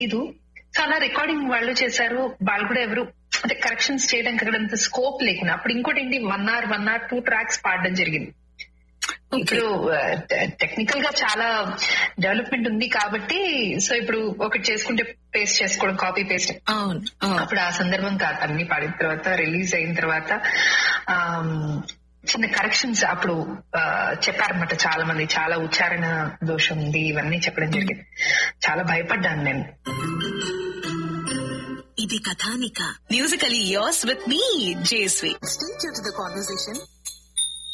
ఇది చాలా రికార్డింగ్ వాళ్ళు చేశారు వాళ్ళు కూడా ఎవరు అంటే కరెక్షన్స్ చేయడానికి అక్కడ అంత స్కోప్ లేకుండా అప్పుడు ఇంకోటి ఏంటి one hour one hour two tracks పాడడం జరిగింది ఇప్పుడు టెక్నికల్ గా చాలా డెవలప్మెంట్ ఉంది కాబట్టి సో ఇప్పుడు ఒకటి చేసుకుంటే పేస్ట్ చేసుకోవడం కాపీ పేస్ట్ అవును అవును. అప్పుడు ఆ సందర్భం కాదు అన్ని పాడిన తర్వాత రిలీజ్ అయిన తర్వాత ఆమ్, చిన్న కరెక్షన్స్ అప్పుడు ఆ, చెప్పారన్నమాట చాలా మంది చాలా ఉచ్చారణ దోషం ఉంది ఇవన్నీ చెప్పడం జరిగింది చాలా భయపడ్డాను నేను ఇది కథానిక musically yours with me Jesvi Stay tuned to the conversation